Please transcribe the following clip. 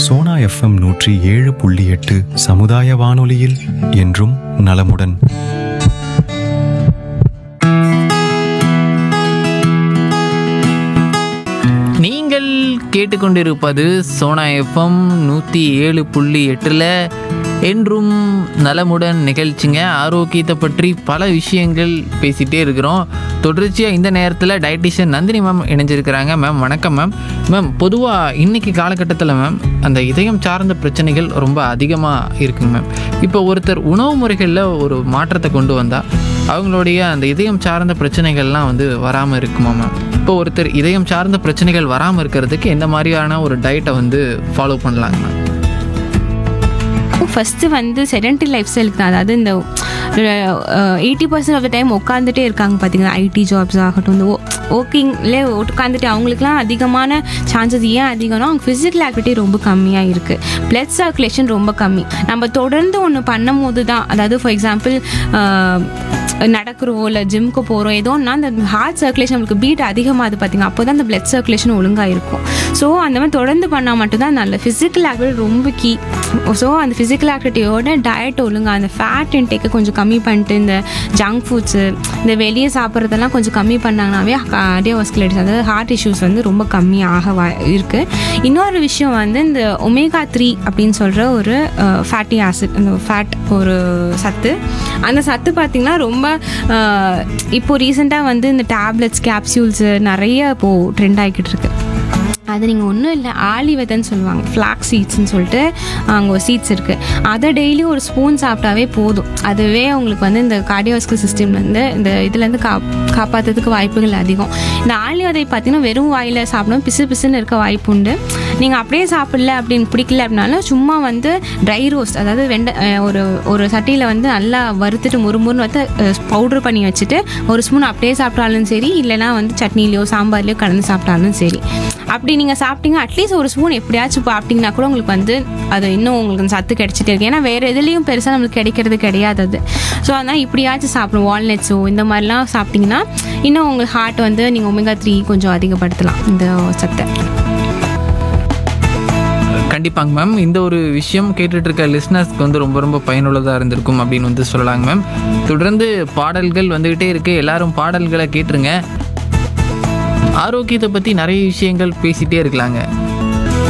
Sona FM நூற்றி ஏழு புள்ளி எட்டு சமுதாய வானொலியில் என்றும் நலமுடன் நீங்கள் கேட்டுக்கொண்டிருப்பது சோனா எஃப்எம் நூற்றி ஏழு புள்ளி எட்டில் என்றும் நலமுடன் நிகழ்ச்சிங்க ஆரோக்கியத்தை பற்றி பல விஷயங்கள் பேசிகிட்டே இருக்கிறோம் தொடர்ச்சியாக இந்த நேரத்தில் டயட்டிஷியன் நந்தினி மேம் இணைஞ்சிருக்கிறாங்க மேம் வணக்கம் மேம் மேம் பொதுவாக இன்னைக்கு காலகட்டத்தில் மேம் அந்த இதயம் சார்ந்த பிரச்சனைகள் ரொம்ப அதிகமாக இருக்குங்க மேம் இப்போ ஒருத்தர் உணவு முறைகளில் ஒரு மாற்றத்தை கொண்டு வந்தால் அவங்களுடைய அந்த இதயம் சார்ந்த பிரச்சனைகள்லாம் வந்து வராமல் இருக்குமா மேம் இப்போ ஒருத்தர் இதயம் சார்ந்த பிரச்சனைகள் வராமல் இருக்கிறதுக்கு எந்த மாதிரியான ஒரு டயட்டை வந்து ஃபாலோ பண்ணலாங்க மேம் ஃபஸ்ட்டு வந்து செடன்டரி லைஃப் ஸ்டைலுக்கு தான் அதாவது இந்த eighty percent of the time உட்காந்துட்டே இருக்காங்க பார்த்தீங்கன்னா ஐடி ஜாப்ஸ் ஆகட்டும் இந்த ஒர்க்கிங்லே உட்காந்துட்டு அவங்களுக்குலாம் அதிகமான சான்சஸ் ஏன் அதிகம்னா அவங்க ஃபிசிக்கல் ஆக்டிவிட்டி ரொம்ப கம்மியாக இருக்குது பிளட் சர்க்குலேஷன் ரொம்ப கம்மி நம்ம தொடர்ந்து ஒன்று பண்ணும் போது தான் அதாவது ஃபார் எக்ஸாம்பிள் நடக்கிறோம் இல்லை ஜிம்க்கு போகிறோம் ஏதோன்னா அந்த ஹார்ட் சர்க்குலேஷன் நம்மளுக்கு பீட் அதிகமாகுது பார்த்தீங்க அப்போ தான் அந்த பிளட் சர்க்குலேஷன் ஒழுங்காக இருக்கும் ஸோ அந்த மாதிரி தொடர்ந்து பண்ணால் மட்டும்தான் நல்ல ஃபிசிக்கல் ஆக்டிவிட்டி ரொம்ப கீ ஸோ அந்த ஃபிசிக்கல் ஆக்டிவிட்டியோட டயட் ஒழுங்காக அந்த ஃபேட் இன்டேக்கை கொஞ்சம் கம்மி பண்ணிட்டு இந்த ஜங்க் ஃபுட்ஸு இந்த வெளியே சாப்பிட்றதெல்லாம் கொஞ்சம் கம்மி பண்ணாங்கனாவே கார்டியோவாஸ்குலைட்டிஸ் அதாவது ஹார்ட் இஷ்யூஸ் வந்து ரொம்ப கம்மியாக வா இருக்குது இன்னொரு விஷயம் வந்து இந்த ஒமேகா த்ரீ அப்படின்னு சொல்கிற ஒரு ஃபேட்டி ஆசிட் அந்த ஃபேட் ஒரு சத்து அந்த சத்து பார்த்திங்கன்னா ரொம்ப அஹ், இப்போ ரீசெண்டாக வந்து இந்த டேப்லெட்ஸ் கேப்சியூல்ஸு நிறைய இப்போது ட்ரெண்ட் ஆகிக்கிட்டு இருக்கு அது நீங்கள் ஒன்றும் இல்லை ஆலி விதைன்னு சொல்லுவாங்க ஃப்ளாக் சீட்ஸ்னு சொல்லிட்டு அங்கே ஒரு சீட்ஸ் இருக்குது அதை டெய்லி ஒரு ஸ்பூன் சாப்பிட்டாவே போதும் அதுவே உங்களுக்கு வந்து இந்த கார்டியோஸ்கல் சிஸ்டம்லேருந்து இந்த இதுலேருந்து கா காப்பாற்றுறதுக்கு வாய்ப்புகள் அதிகம் இந்த ஆலி விதை பார்த்தீங்கன்னா வெறும் வாயில் சாப்பிடும் பிசு பிசுன்னு இருக்க வாய்ப்பு உண்டு நீங்கள் அப்படியே சாப்பிடல அப்படின்னு பிடிக்கல அப்படின்னாலும் சும்மா வந்து ட்ரை ரோஸ்ட் அதாவது வெண்டை அஹ், ஒரு ஒரு சட்டியில் வந்து நல்லா வறுத்துட்டு முறுமுறுன்னு வந்து பவுட்ரு பண்ணி வச்சுட்டு ஒரு ஸ்பூன் அப்படியே சாப்பிட்டாலும் சரி இல்லைனா வந்து சட்னிலையோ சாம்பார்லையோ கலந்து சாப்பிட்டாலும் சரி அப்படி நீங்கள் சாப்பிட்டீங்க அட்லீஸ்ட் ஒரு ஸ்பூன் எப்படியாச்சும் சாப்பிட்டீங்கன்னா கூட உங்களுக்கு வந்து அது இன்னும் உங்களுக்கு அந்த சத்து கிடைச்சிட்டே இருக்கு ஏன்னா வேறு எதுலேயும் பெருசாக நம்மளுக்கு கிடைக்கிறது கிடையாது அது ஸோ அதனால் இப்படியாச்சும் சாப்பிடும் வால்நட்ஸோ இந்த மாதிரிலாம் சாப்பிட்டீங்கன்னா இன்னும் உங்களுக்கு ஹார்ட் வந்து நீங்கள் ஒமேகா த்ரீ கொஞ்சம் அதிகப்படுத்தலாம் இந்த சத்தை கண்டிப்பாங்க மேம் இந்த ஒரு விஷயம் கேட்டுட்டு இருக்க லிஸ்னர்ஸ்க்கு வந்து ரொம்ப ரொம்ப பயனுள்ளதாக இருந்திருக்கும் அப்படின்னு வந்து சொல்லலாங்க மேம் தொடர்ந்து பாடல்கள் வந்துக்கிட்டே இருக்கு எல்லாரும் பாடல்களை கேட்டுருங்க ஆரோக்கியத்தை பற்றி நிறைய விஷயங்கள் பேசிகிட்டே இருக்கலாங்க